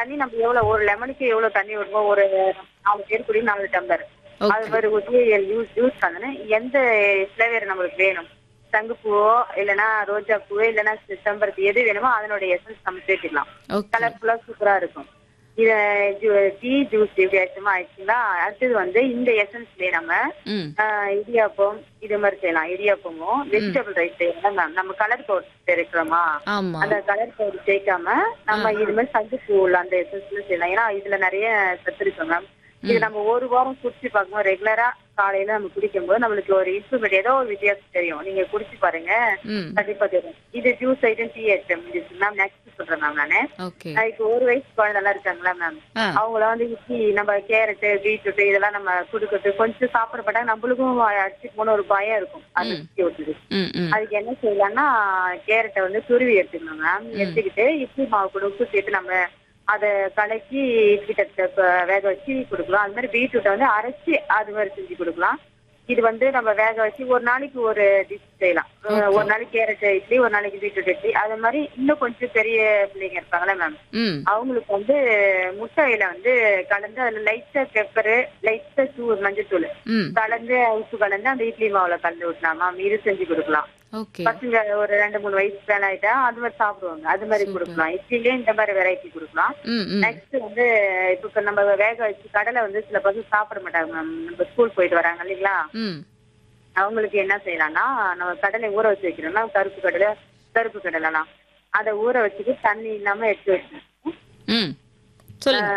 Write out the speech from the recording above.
தண்ணி நம்ம எவ்வளவு ஒரு லெமனுக்கு எவ்வளவு தண்ணி விடுமோ ஒரு நாலு பேர் குடி நாலு டம்ளர் அது ஓகே மாதிரி ஊற்றி யூஸ் யூஸ் பண்ணணும் எந்த ஃபிளேவர் நம்மளுக்கு வேணும் சங்குப்பூவோ இல்லைன்னா ரோஜா பூவோ இல்லைன்னா செம்பருத்தி எது வேணுமோ அதனுடைய எசன்ஸ் நம்ம சேர்த்துக்கலாம் ஓகே கலர்ஃபுல்லா சூப்பரா இருக்கும் இத டீ ஜூஸ் இப்படி ஆச்சுமா ஆயிடுச்சுங்களா அடுத்தது வந்து இந்த எசன்ஸ்லயே நம்ம ம் ஆஹ், இடியாப்பம் இது மாதிரி செய்யலாம் இடியாப்பமும் வெஜிடபிள் ரைஸ் செய்யலாம் மேம் நம்ம கலர் பவுடர் சேர்க்கிறோமா ஆமா அந்த கலர் பவுடர் சேர்க்காம நம்ம இது மாதிரி சங்கு பூவில் அந்த எசன்ஸ்ல செய்யலாம் ஏன்னா இதுல நிறைய சத்து இருக்கு மேம் இது நம்ம ஒரு வாரம் குடிச்சு பார்க்கும்போது ரெகுலரா காலையில நம்ம குடிக்கும்போது நம்மளுக்கு ஒரு இம்ப்ரூவ்மெண்ட் ஏதோ ஒரு வித்தியாசம் தெரியும் நீங்க குடிச்சு பாருங்க ம் கண்டிப்பா தெரியும் இது juice item tea item ma'am next சொல்றேன் மேம் நானு ஓகே ஆஹ் இப்போ ஒரு வயசு குழந்தைலாம் இருக்காங்களா மேம் ஆ அவங்கள வந்து இட்லி நம்ம கேரட் பீட்ரூட் இதெல்லாம் நம்ம கொடுக்கறது கொஞ்சம் சாப்பிடப்பட்டா நம்மளுக்கும் அடிச்சு போன ஒரு பயம் இருக்கும் அது சுத்தி விட்டுது ம் ம் அதுக்கு என்ன செய்யலாம்னா கேரட்டை வந்து துருவி எடுத்துக்கணும் மேம் எடுத்துக்கிட்டு இட்லி மாவு கூட உப்பு சேர்த்து நம்ம அதை கலக்கி இட்லி தட்டை வேக வச்சு கொடுக்கலாம் அது மாதிரி பீட்ரூட்டை வந்து அரைச்சி அது மாதிரி செஞ்சு கொடுக்கலாம் இது வந்து நம்ம வேக வச்சு ஒரு நாளைக்கு ஒரு டிஷ் செய்யலாம் அஹ் ஒரு நாளைக்கு கேரட் இட்லி ஒரு நாளைக்கு பீட்ரூட் இட்லி அது மாதிரி இன்னும் கொஞ்சம் பெரிய பிள்ளைங்க இருப்பாங்களே மேம் ம் அவங்களுக்கு வந்து முட்டையில வந்து கலந்து அதுல லைட்டா பெப்பரு லைட்டா தூள் மஞ்சத்தூள் ம் கலந்து உப்பு கலந்து அந்த இட்லி மாவுல கலந்து விட்டலாம் மேம் இது செஞ்சு கொடுக்கலாம் ஓகே பசங்க ஒரு ரெண்டு மூணு வயசு மேல ஆயிட்டா அது மாதிரி சாப்பிடுவாங்க அது மாதிரி கொடுக்கலாம் இட்லிலே இந்த மாதிரி வெரைட்டி கொடுக்கலாம் ம் ம் நெக்ஸ்ட் வந்து இப்ப இப்ப நம்ம வேக வச்சு கடலை வந்து சில பசங்க சாப்பிட மாட்டாங்க மேம் நம்ம ஸ்கூல் போயிட்டு வராங்க இல்லைங்களா ம் அவங்களுக்கு என்ன செய்யலாம்னா நம்ம கடலை ஊற வச்சு வைக்கிறோம்னா கருப்பு கடலை கருப்பு கடலைலாம் அதை ஊற வச்சுட்டு தண்ணி இல்லாம எடுத்து வச்சு ம் சொல்லுங்க